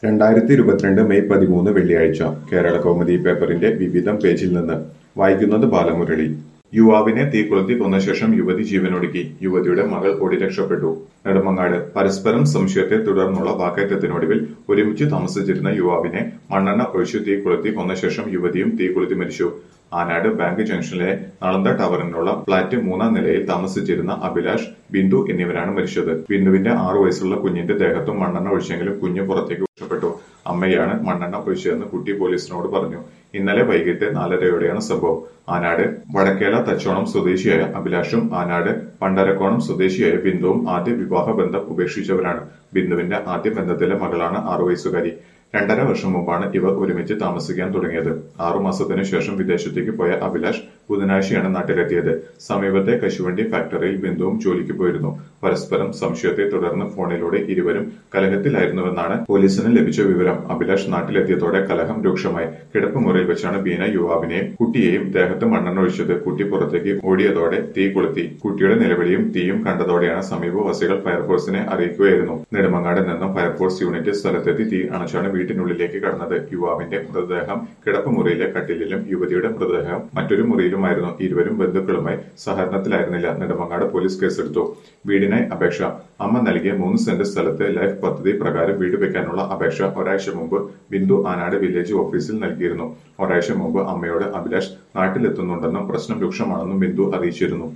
രണ്ടായിരത്തി ഇരുപത്തിരണ്ട് മെയ് പതിമൂന്ന് വെള്ളിയാഴ്ച കേരള കൗമുദി പേപ്പറിന്റെ വിവിധം പേജിൽ നിന്ന് വായിക്കുന്നത് ബാലമുരളി യുവാവിനെ തീകൊളുത്തി കൊന്ന ശേഷം യുവതി ജീവനൊടുക്കി യുവതിയുടെ മകൾ ഓടി രക്ഷപ്പെട്ടു നെടുമങ്ങാട് പരസ്പരം സംശയത്തെ തുടർന്നുള്ള വാക്കേറ്റത്തിനൊടുവിൽ ഒരുമിച്ച് താമസിച്ചിരുന്ന യുവാവിനെ മണ്ണെണ്ണ ഒഴിച്ചു തീ കൊളുത്തി കൊന്ന ശേഷം യുവതിയും തീ കൊളുത്തി മരിച്ചു ആനാട് ബാങ്ക് ജംഗ്ഷനിലെ നളന്ത ടവറിനുള്ള ഫ്ളാറ്റ് മൂന്നാം നിലയിൽ താമസിച്ചിരുന്ന അഭിലാഷ് ബിന്ദു എന്നിവരാണ് മരിച്ചത് ബിന്ദുവിന്റെ ആറു വയസ്സുള്ള കുഞ്ഞിന്റെ ദേഹത്തും മണ്ണെണ്ണ ഒഴിച്ചെങ്കിലും കുഞ്ഞ് പുറത്തേക്ക് രക്ഷപ്പെട്ടു അമ്മയാണ് മണ്ണെണ്ണ ഒഴിച്ചതെന്ന് കുട്ടി പോലീസിനോട് പറഞ്ഞു ഇന്നലെ വൈകിട്ട് നാലരയോടെയാണ് സംഭവം ആനാട് വടക്കേല തച്ചോണം സ്വദേശിയായ അഭിലാഷും ആനാട് പണ്ടരക്കോണം സ്വദേശിയായ ബിന്ദുവും ആദ്യ വിവാഹ ബന്ധം ഉപേക്ഷിച്ചവരാണ് ബിന്ദുവിന്റെ ആദ്യ ബന്ധത്തിലെ മകളാണ് ആറു വയസ്സുകാരി രണ്ടര വർഷം മുമ്പാണ് ഇവർ ഒരുമിച്ച് താമസിക്കാൻ തുടങ്ങിയത് ആറുമാസത്തിനു ശേഷം വിദേശത്തേക്ക് പോയ അഭിലാഷ് ബുധനാഴ്ചയാണ് നാട്ടിലെത്തിയത് സമീപത്തെ കശുവണ്ടി ഫാക്ടറിയിൽ ബിന്ദുവും ജോലിക്ക് പോയിരുന്നു പരസ്പരം സംശയത്തെ തുടർന്ന് ഫോണിലൂടെ ഇരുവരും കലഹത്തിലായിരുന്നുവെന്നാണ് പോലീസിന് ലഭിച്ച വിവരം അഭിലാഷ് നാട്ടിലെത്തിയതോടെ കലഹം രൂക്ഷമായി കിടപ്പുമുറിയിൽ വെച്ചാണ് ബീന യുവാവിനെയും കുട്ടിയെയും ദേഹത്ത് മണ്ണെണ്ണ ഒഴിച്ചത് കുട്ടി പുറത്തേക്ക് ഓടിയതോടെ തീ കൊളുത്തി കുട്ടിയുടെ നിലവിളിയും തീയും കണ്ടതോടെയാണ് സമീപവാസികൾ ഫയർഫോഴ്സിനെ അറിയിക്കുകയായിരുന്നു നെടുമങ്ങാട് നിന്നും ഫയർഫോഴ്സ് യൂണിറ്റ് സ്ഥലത്തെത്തി തീ അണച്ചാണ് വീട്ടിനുള്ളിലേക്ക് കടന്നത് യുവാവിന്റെ മൃതദേഹം കിടപ്പുമുറിയിലെ കട്ടിലിലും യുവതിയുടെ മൃതദേഹം മറ്റൊരു മുറിയിലുമായിരുന്നു ഇരുവരും ബന്ധുക്കളുമായി സഹകരണത്തിലായിരുന്നില്ല നെടുമങ്ങാട് പോലീസ് കേസെടുത്തു വീടിനായി അപേക്ഷ അമ്മ നൽകിയ മൂന്ന് സെന്റ് സ്ഥലത്ത് ലൈഫ് പദ്ധതി പ്രകാരം വീട് വെക്കാനുള്ള അപേക്ഷ ഒരാഴ്ച മുമ്പ് ബിന്ദു ആനാട് വില്ലേജ് ഓഫീസിൽ നൽകിയിരുന്നു ഒരാഴ്ച മുമ്പ് അമ്മയോട് അഭിലാഷ് നാട്ടിലെത്തുന്നുണ്ടെന്നും പ്രശ്നം രൂക്ഷമാണെന്നും ബിന്ദു അറിയിച്ചിരുന്നു